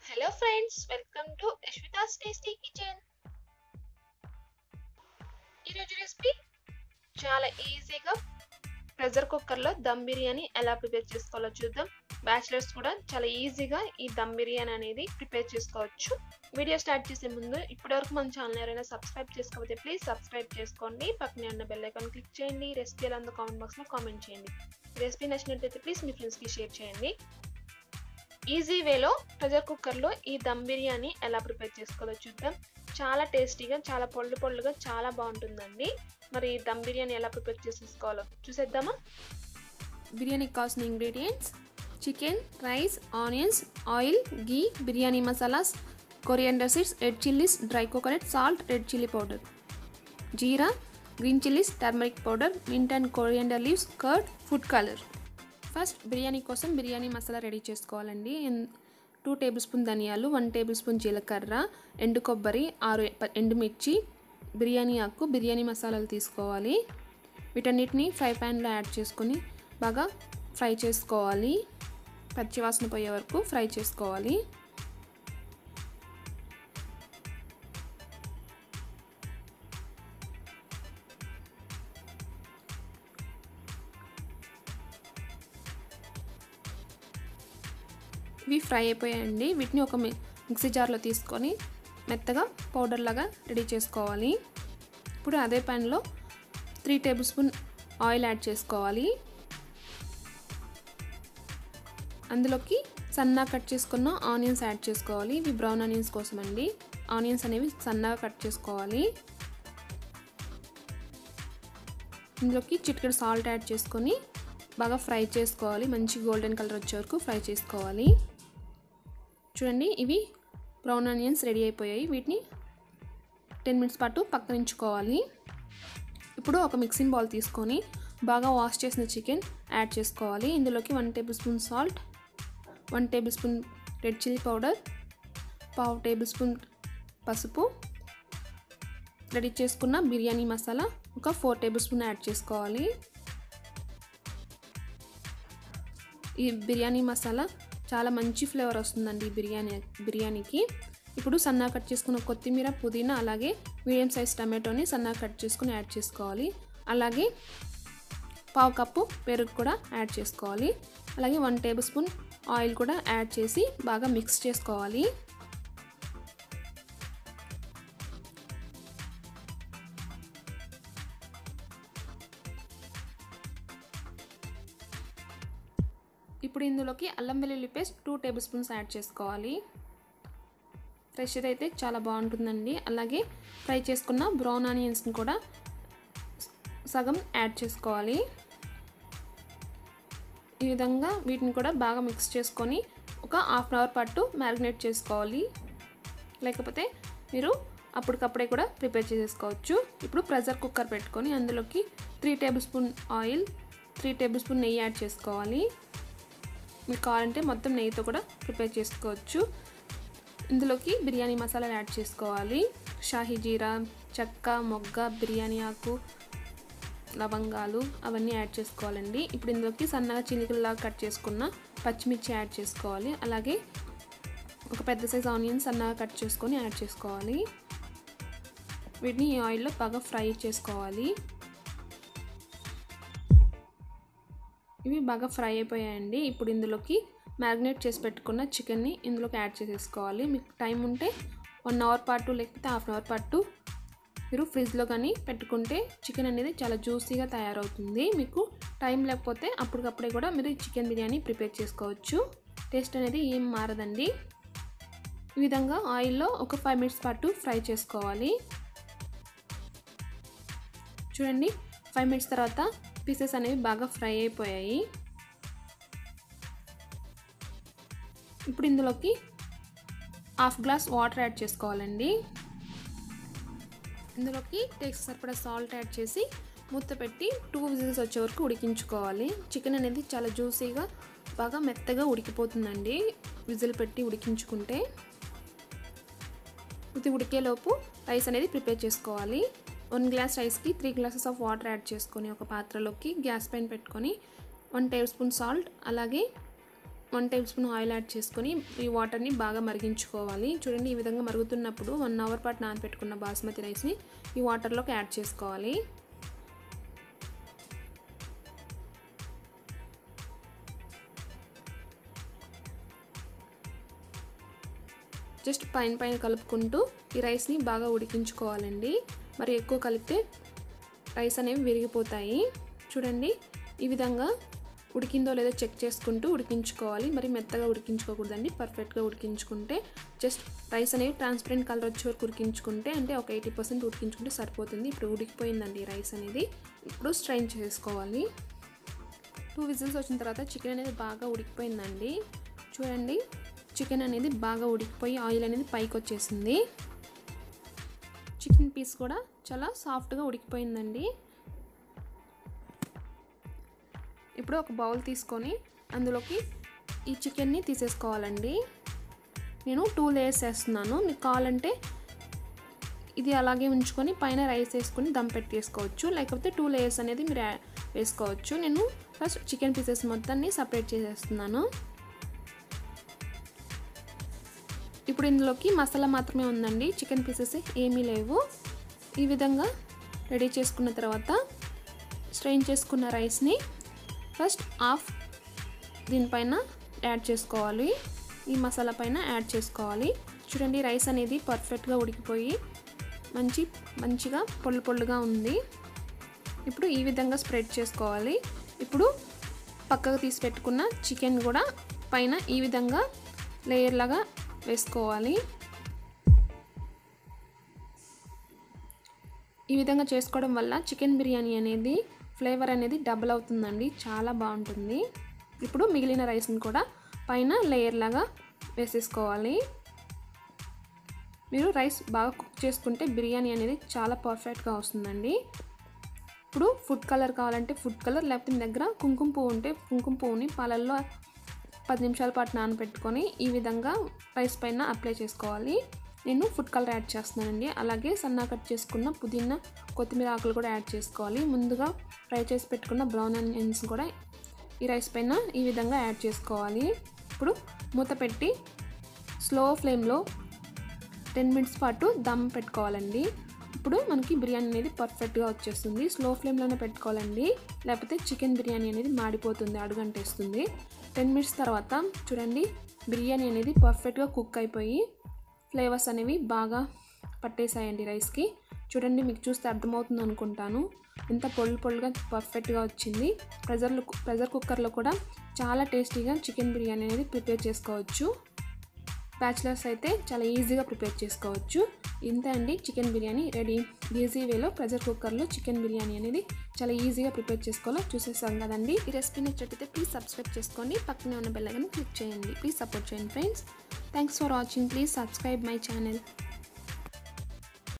hello friends welcome to Yashwitha's tasty kitchen ఈరోజు recipe చాలా ఈజీగా ప్రెషర్ కుక్కర్లో దమ్ బిర్యానీ ఎలా ప్రిపేర్ చేసుకోవాలో చూద్దాం బ్యాచిలర్స్ కూడా చాలా ఈజీగా ఈ దమ్ బిర్యానీ అనేది ప్రిపేర్ చేసుకోవచ్చు వీడియో స్టార్ట్ చేసే ముందు ఇప్పటివరకు మన ఛానల్ ఎవరైనా సబ్స్క్రైబ్ చేసుకోకపోతే ప్లీజ్ సబ్స్క్రైబ్ చేసుకోండి పక్కనే ఉన్న బెల్ ఐకాన్ క్లిక్ చేయండి రెసిపీ ఎలా ఉందో కామెంట్ బాక్స్లో కామెంట్ చేయండి రెసిపీ నచ్చినట్లయితే ప్లీజ్ మీ ఫ్రెండ్స్కి షేర్ చేయండి ఈజీ వేలో ప్రెషర్ కుక్కర్లో ఈ దమ్ బిర్యానీ ఎలా ప్రిపేర్ చేసుకోవాలో చూద్దాం చాలా టేస్టీగా చాలా పొళ్ళు పొళ్ళుగా చాలా బాగుంటుందండి మరి ఈ దమ్ బిర్యానీ ఎలా ప్రిపేర్ చేసేసుకోవాలో చూసేద్దామా బిర్యానీకి కావాల్సిన ingredients chicken rice onions oil ghee biryani masalas coriander seeds red chillies dry coconut salt red chilli powder jeera green chillies turmeric powder mint and coriander leaves curd food colour first biryani కోసం బిర్యానీ మసాలా రెడీ చేసుకోవాలండి టూ టేబుల్ స్పూన్ ధనియాలు one tablespoon జీలకర్ర ఎండు కొబ్బరి ఆరు ఎండుమిర్చి బిర్యానీ ఆకు బిర్యానీ మసాలాలు తీసుకోవాలి వీటన్నిటిని ఫ్రై ప్యాన్లో యాడ్ చేసుకొని బాగా ఫ్రై చేసుకోవాలి పచ్చివాసన పోయే వరకు ఫ్రై చేసుకోవాలి ఇవి ఫ్రై అయిపోయాయండి వీటిని ఒక మిక్సీ జార్లో తీసుకొని మెత్తగా పౌడర్ లాగా రెడీ చేసుకోవాలి ఇప్పుడు అదే ప్యాన్లో three tablespoon oil add చేసుకోవాలి అందులోకి సన్నగా కట్ చేసుకున్న ఆనియన్స్ యాడ్ చేసుకోవాలి ఇవి బ్రౌన్ ఆనియన్స్ కోసం అండి ఆనియన్స్ అనేవి సన్నగా కట్ చేసుకోవాలి ఇందులోకి చిటికెడు సాల్ట్ యాడ్ చేసుకొని బాగా ఫ్రై చేసుకోవాలి మంచి గోల్డెన్ కలర్ వచ్చే వరకు ఫ్రై చేసుకోవాలి చూడండి ఇవి బ్రౌన్ ఆనియన్స్ రెడీ అయిపోయాయి వీటిని టెన్ మినిట్స్ పాటు పక్కనించుకోవాలి ఇప్పుడు ఒక మిక్సింగ్ బౌల్ తీసుకొని బాగా వాష్ చేసిన చికెన్ యాడ్ చేసుకోవాలి ఇందులోకి one tablespoon salt one tablespoon red chilli powder పావు టేబుల్ స్పూన్ పసుపు రెడీ చేసుకున్న బిర్యానీ మసాలా ఒక ఫోర్ టేబుల్ స్పూన్ యాడ్ చేసుకోవాలి ఈ బిర్యానీ మసాలా చాలా మంచి ఫ్లేవర్ వస్తుందండి ఈ బిర్యానీ బిర్యానీకి ఇప్పుడు సన్నగా కట్ చేసుకున్న కొత్తిమీర పుదీనా అలాగే మీడియం సైజ్ టమాటోని సన్నగా కట్ చేసుకుని యాడ్ చేసుకోవాలి అలాగే పావు కప్పు పెరుగు కూడా యాడ్ చేసుకోవాలి అలాగే వన్ టేబుల్ స్పూన్ ఆయిల్ కూడా యాడ్ చేసి బాగా మిక్స్ చేసుకోవాలి ఇప్పుడు ఇందులోకి అల్లం వెల్లుల్లి paste two tablespoons add చేసుకోవాలి ఫ్రెష్ అయితే చాలా బాగుంటుందండి అలాగే ఫ్రై చేసుకున్న బ్రౌన్ ఆనియన్స్ని కూడా సగం యాడ్ చేసుకోవాలి ఈ విధంగా వీటిని కూడా బాగా మిక్స్ చేసుకొని ఒక హాఫ్ అన్ అవర్ పాటు మ్యారినేట్ చేసుకోవాలి లేకపోతే మీరు అప్పటికప్పుడే కూడా ప్రిపేర్ చేసేసుకోవచ్చు ఇప్పుడు ప్రెషర్ కుక్కర్ పెట్టుకొని అందులోకి three tablespoon oil three tablespoon నెయ్యి యాడ్ చేసుకోవాలి మీకు కావాలంటే మొత్తం నెయ్యితో కూడా ప్రిపేర్ చేసుకోవచ్చు ఇందులోకి బిర్యానీ మసాలాలు యాడ్ చేసుకోవాలి షాహీ జీరా చెక్క మొగ్గ బిర్యానీ ఆకు లవంగాలు అవన్నీ యాడ్ చేసుకోవాలండి ఇప్పుడు ఇందులోకి సన్నగా చిలుకల్లాగా కట్ చేసుకున్న పచ్చిమిర్చి యాడ్ చేసుకోవాలి అలాగే ఒక పెద్ద సైజ్ ఆనియన్ సన్నగా కట్ చేసుకొని యాడ్ చేసుకోవాలి వీటిని ఈ ఆయిల్లో బాగా ఫ్రై చేసుకోవాలి ఇవి బాగా ఫ్రై అయిపోయాయండి ఇప్పుడు ఇందులోకి మ్యారినేట్ చేసి పెట్టుకున్న చికెన్ని ఇందులోకి యాడ్ చేసేసుకోవాలి మీకు టైం ఉంటే వన్ అవర్ పాటు లేకపోతే హాఫ్ అన్ అవర్ పాటు మీరు ఫ్రిడ్జ్లో కానీ పెట్టుకుంటే చికెన్ అనేది చాలా జ్యూసీగా తయారవుతుంది మీకు టైం లేకపోతే అప్పటికప్పుడే కూడా మీరు చికెన్ బిర్యానీ ప్రిపేర్ చేసుకోవచ్చు టేస్ట్ అనేది ఏం మారదండి ఈ విధంగా ఆయిల్లో ఒక ఫైవ్ మినిట్స్ పాటు ఫ్రై చేసుకోవాలి చూడండి ఫైవ్ మినిట్స్ తర్వాత పీసెస్ అనేవి బాగా ఫ్రై అయిపోయాయి ఇప్పుడు ఇందులోకి హాఫ్ గ్లాస్ వాటర్ యాడ్ చేసుకోవాలండి ఇందులోకి టేస్ట్ సరిపడా సాల్ట్ యాడ్ చేసి మూత పెట్టి టూ విజిల్స్ వచ్చే వరకు ఉడికించుకోవాలి చికెన్ అనేది చాలా జ్యూసీగా బాగా మెత్తగా ఉడికిపోతుందండి విజిల్ పెట్టి ఉడికించుకుంటే ఇది ఉడికేలోపు రైస్ అనేది ప్రిపేర్ చేసుకోవాలి వన్ గ్లాస్ రైస్కి three glasses of water add చేసుకొని ఒక పాత్రలోకి గ్యాస్ పైన పెట్టుకొని వన్ టేబుల్ స్పూన్ సాల్ట్ అలాగే one tablespoon oil add చేసుకొని ఈ వాటర్ని బాగా మరిగించుకోవాలి చూడండి ఈ విధంగా మరుగుతున్నప్పుడు వన్ అవర్ పాటు నానబెట్టుకున్న బాస్మతి రైస్ని ఈ వాటర్లోకి యాడ్ చేసుకోవాలి జస్ట్ పైన పైన కలుపుకుంటూ ఈ రైస్ని బాగా ఉడికించుకోవాలండి మరి ఎక్కువ కలిపితే రైస్ అనేవి విరిగిపోతాయి చూడండి ఈ విధంగా ఉడికిందో లేదో చెక్ చేసుకుంటూ ఉడికించుకోవాలి మరి మెత్తగా ఉడికించుకోకూడదండి పర్ఫెక్ట్గా ఉడికించుకుంటే జస్ట్ రైస్ అనేవి ట్రాన్స్పరెంట్ కలర్ వచ్చే వరకు ఉడికించుకుంటే అంటే ఒక ఎయిటీ పర్సెంట్ ఉడికించుకుంటే సరిపోతుంది ఇప్పుడు ఉడికిపోయిందండి రైస్ అనేది ఇప్పుడు స్ట్రైన్ చేసుకోవాలి టూ విజిల్స్ వచ్చిన తర్వాత చికెన్ అనేది బాగా ఉడికిపోయిందండి చూడండి చికెన్ అనేది బాగా ఉడికిపోయి ఆయిల్ అనేది పైకి వచ్చేసింది చికెన్ పీస్ కూడా చాలా సాఫ్ట్గా ఉడికిపోయిందండి ఇప్పుడు ఒక బౌల్ తీసుకొని అందులోకి ఈ చికెన్ని తీసేసుకోవాలండి నేను టూ లేయర్స్ వేస్తున్నాను మీకు కావాలంటే ఇది అలాగే ఉంచుకొని పైన రైస్ వేసుకొని దమ్ పెట్టేసుకోవచ్చు లేకపోతే టూ లేయర్స్ అనేది మీరు వేసుకోవచ్చు నేను ఫస్ట్ చికెన్ పీసెస్ మొత్తాన్ని సపరేట్ చేసేస్తున్నాను ఇప్పుడు ఇందులోకి మసాలా మాత్రమే ఉందండి చికెన్ పీసెస్ ఏమీ లేవు ఈ విధంగా రెడీ చేసుకున్న తర్వాత స్ట్రెయిన్ చేసుకున్న రైస్ని ఫస్ట్ హాఫ్ దీనిపైన యాడ్ చేసుకోవాలి ఈ మసాలా పైన యాడ్ చేసుకోవాలి చూడండి రైస్ అనేది పర్ఫెక్ట్గా ఉడికిపోయి మంచి మంచిగా పొళ్ళు పొళ్ళుగా ఉంది ఇప్పుడు ఈ విధంగా స్ప్రెడ్ చేసుకోవాలి ఇప్పుడు పక్కకు తీసి పెట్టుకున్న చికెన్ కూడా పైన ఈ విధంగా లేయర్ లాగా వేసుకోవాలి ఈ విధంగా చేసుకోవడం వల్ల చికెన్ బిర్యానీ అనేది ఫ్లేవర్ అనేది డబుల్ అవుతుందండి చాలా బాగుంటుంది ఇప్పుడు మిగిలిన రైస్ని కూడా పైన లేయర్ లాగా వేసేసుకోవాలి మీరు రైస్ బాగా కుక్ చేసుకుంటే బిర్యానీ అనేది చాలా పర్ఫెక్ట్గా వస్తుందండి ఇప్పుడు ఫుడ్ కలర్ కావాలంటే ఫుడ్ కలర్ లేకపోతే మీ దగ్గర కుంకుమ పువ్వు ఉంటే కుంకుమ పువ్వుని పాలల్లో పది నిమిషాల పాటు నానబెట్టుకొని ఈ విధంగా రైస్ పైన అప్లై చేసుకోవాలి నేను ఫుడ్ కలర్ యాడ్ చేస్తున్నానండి అలాగే సన్నా కట్ చేసుకున్న పుదీనా కొత్తిమీర ఆకులు కూడా యాడ్ చేసుకోవాలి ముందుగా ఫ్రై చేసి పెట్టుకున్న బ్రౌన్ ఆనియన్స్ కూడా ఈ రైస్ పైన ఈ విధంగా యాడ్ చేసుకోవాలి ఇప్పుడు మూత పెట్టి స్లో ఫ్లేమ్లో టెన్ మినిట్స్ పాటు దమ్ పెట్టుకోవాలండి ఇప్పుడు మనకి బిర్యానీ అనేది పర్ఫెక్ట్గా వచ్చేస్తుంది స్లో ఫ్లేమ్లోనే పెట్టుకోవాలండి లేకపోతే చికెన్ బిర్యానీ అనేది మాడిపోతుంది అడుగంటేస్తుంది టెన్ మినిట్స్ తర్వాత చూడండి బిర్యానీ అనేది పర్ఫెక్ట్గా కుక్ అయిపోయి ఫ్లేవర్స్ అనేవి బాగా పట్టేసాయండి రైస్కి చూడండి మీకు చూస్తే అర్థమవుతుంది అనుకుంటాను ఎంత పొళ్ళు పొళ్ళుగా పర్ఫెక్ట్గా వచ్చింది ప్రెజర్ ప్రెజర్ కుక్కర్లో కూడా చాలా టేస్టీగా చికెన్ బిర్యానీ అనేది ప్రిపేర్ చేసుకోవచ్చు బ్యాచిలర్స్ అయితే చాలా ఈజీగా ప్రిపేర్ చేసుకోవచ్చు ఇంతే అండి చికెన్ బిర్యానీ రెడీ ఈజీ వేలో ప్రెషర్ కుక్కర్లో చికెన్ బిర్యానీ అనేది చాలా ఈజీగా ప్రిపేర్ చేసుకోవాలో చూసేసాం కదండి ఈ రెసిపీ నచ్చినట్టయితే ప్లీజ్ సబ్స్క్రైబ్ చేసుకోండి పక్కనే ఉన్న బెల్ ఐకాన్ క్లిక్ చేయండి ప్లీజ్ సపోర్ట్ చేయండి friends thanks for watching please subscribe my channel